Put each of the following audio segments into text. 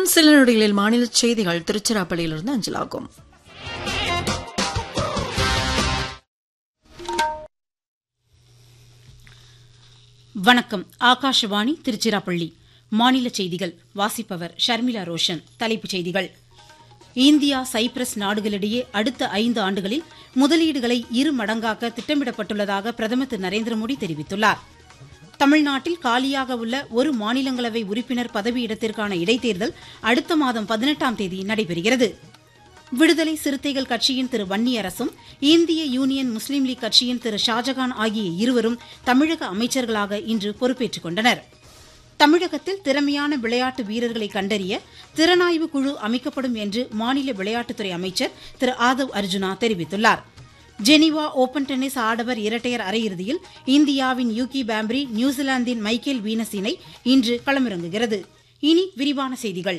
இன்னும் சில நொடிகளில் மாநில செய்திகள் திருச்சிராப்பள்ளியிலிருந்து அஞ்சலாகும் வணக்கம் ஆகாஷவாணி திருச்சிராப்பள்ளி மாநில செய்திகள் வாசிப்பவர் ஷர்மிளா ரோஷன் தலைப்புச் செய்திகள் இந்தியா சைப்ரஸ் நாடுகளிடையே அடுத்த ஐந்து ஆண்டுகளில் முதலீடுகளை இரு மடங்காக்க திட்டமிடப்பட்டுள்ளதாக பிரதமர் திரு நரேந்திர மோடி தெரிவித்துள்ளார் தமிழ்நாட்டில் காலியாக உள்ள ஒரு மாநிலங்களவை உறுப்பினர் பதவியிடத்திற்கான இடைத்தேர்தல் அடுத்த மாதம் பதினெட்டாம் தேதி நடைபெறுகிறது விடுதலை சிறுத்தைகள் கட்சியின் திரு வன்னியரசும் இந்திய யூனியன் முஸ்லீம் லீக் கட்சியின் திரு ஷாஜகான் ஆகிய இருவரும் தமிழக அமைச்சர்களாக இன்று பொறுப்பேற்றுக் கொண்டனர் தமிழகத்தில் திறமையான விளையாட்டு வீரர்களை கண்டறிய திறனாய்வு குழு அமைக்கப்படும் என்று மாநில விளையாட்டுத்துறை அமைச்சர் திரு ஆதவ் அர்ஜுனா தெரிவித்துள்ளார் ஜெனீவா ஓபன் டென்னிஸ் ஆடவர் இரட்டையர் அரையிறுதியில் இந்தியாவின் யூகி பாம்ப்ரி நியூசிலாந்தின் மைக்கேல் வீனஸ் இணை இன்று களமிறங்குகிறது இனி விரிவான செய்திகள்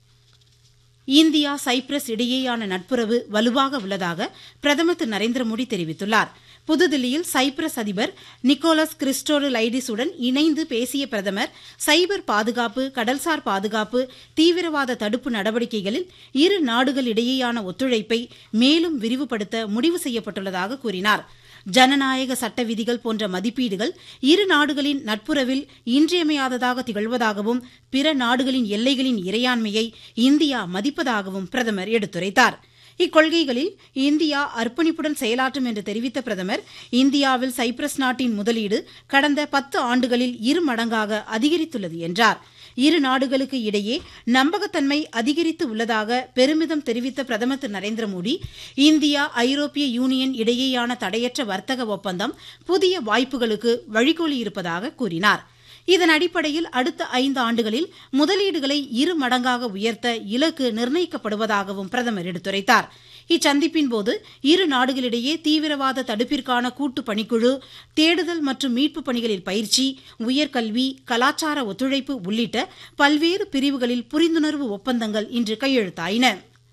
இந்தியா சைப்ரஸ் இடையேயான நட்புறவு வலுவாக உள்ளதாக பிரதமர் திரு நரேந்திர மோடி தெரிவித்துள்ளார் புதுதில்லியில் சைப்ரஸ் அதிபர் நிக்கோலஸ் கிறிஸ்டோரு லைடிஸுடன் இணைந்து பேசிய பிரதமர் சைபர் பாதுகாப்பு கடல்சார் பாதுகாப்பு தீவிரவாத தடுப்பு நடவடிக்கைகளில் இரு நாடுகளிடையேயான ஒத்துழைப்பை மேலும் விரிவுபடுத்த முடிவு செய்யப்பட்டுள்ளதாக கூறினார் ஜனநாயக சட்ட விதிகள் போன்ற மதிப்பீடுகள் இரு நாடுகளின் நட்புறவில் இன்றியமையாததாக திகழ்வதாகவும் பிற நாடுகளின் எல்லைகளின் இறையாண்மையை இந்தியா மதிப்பதாகவும் பிரதமர் எடுத்துரைத்தார் இக்கொள்கைகளில் இந்தியா அர்ப்பணிப்புடன் செயலாற்றும் என்று தெரிவித்த பிரதமர் இந்தியாவில் சைப்ரஸ் நாட்டின் முதலீடு கடந்த பத்து ஆண்டுகளில் இரு மடங்காக அதிகரித்துள்ளது என்றார் இரு நாடுகளுக்கு இடையே நம்பகத்தன்மை அதிகரித்து உள்ளதாக பெருமிதம் தெரிவித்த பிரதமர் திரு நரேந்திர மோடி இந்தியா ஐரோப்பிய யூனியன் இடையேயான தடையற்ற வர்த்தக ஒப்பந்தம் புதிய வாய்ப்புகளுக்கு வழிகோலியிருப்பதாக கூறினார் இதன் அடிப்படையில் அடுத்த ஐந்து ஆண்டுகளில் முதலீடுகளை இரு மடங்காக உயர்த்த இலக்கு நிர்ணயிக்கப்படுவதாகவும் பிரதமர் எடுத்துரைத்தார் இச்சந்திப்பின் போது இரு நாடுகளிடையே தீவிரவாத தடுப்பிற்கான கூட்டு பணிக்குழு தேடுதல் மற்றும் மீட்பு பணிகளில் பயிற்சி உயர்கல்வி கலாச்சார ஒத்துழைப்பு உள்ளிட்ட பல்வேறு பிரிவுகளில் புரிந்துணர்வு ஒப்பந்தங்கள் இன்று கையெழுத்தாயின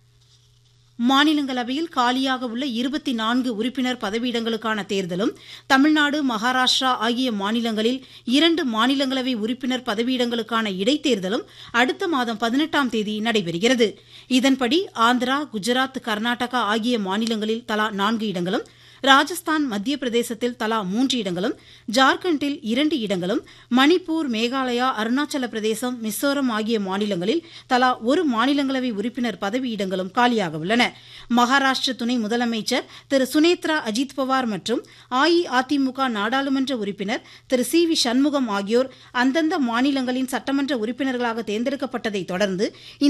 மாநிலங்களவையில் காலியாக உள்ள இருபத்தி நான்கு உறுப்பினர் பதவியிடங்களுக்கான தேர்தலும் தமிழ்நாடு மகாராஷ்டிரா ஆகிய மாநிலங்களில் இரண்டு மாநிலங்களவை உறுப்பினர் பதவியிடங்களுக்கான இடைத்தேர்தலும் அடுத்த மாதம் பதினெட்டாம் தேதி நடைபெறுகிறது இதன்படி ஆந்திரா குஜராத் கர்நாடகா ஆகிய மாநிலங்களில் தலா நான்கு இடங்களும் ராஜஸ்தான் மத்திய பிரதேசத்தில் தலா மூன்று இடங்களும் ஜார்க்கண்டில் இரண்டு இடங்களும் மணிப்பூர் மேகாலயா அருணாச்சல பிரதேசம் மிசோரம் ஆகிய மாநிலங்களில் தலா ஒரு மாநிலங்களவை உறுப்பினர் பதவியிடங்களும் காலியாக உள்ளன மகாராஷ்டிர துணை முதலமைச்சர் திரு சுனேத்ரா அஜித் பவார் மற்றும் அஇஅதிமுக நாடாளுமன்ற உறுப்பினர் திரு சி வி சண்முகம் ஆகியோர் அந்தந்த மாநிலங்களின் சட்டமன்ற உறுப்பினர்களாக தேர்ந்தெடுக்கப்பட்டதை தொடர்ந்து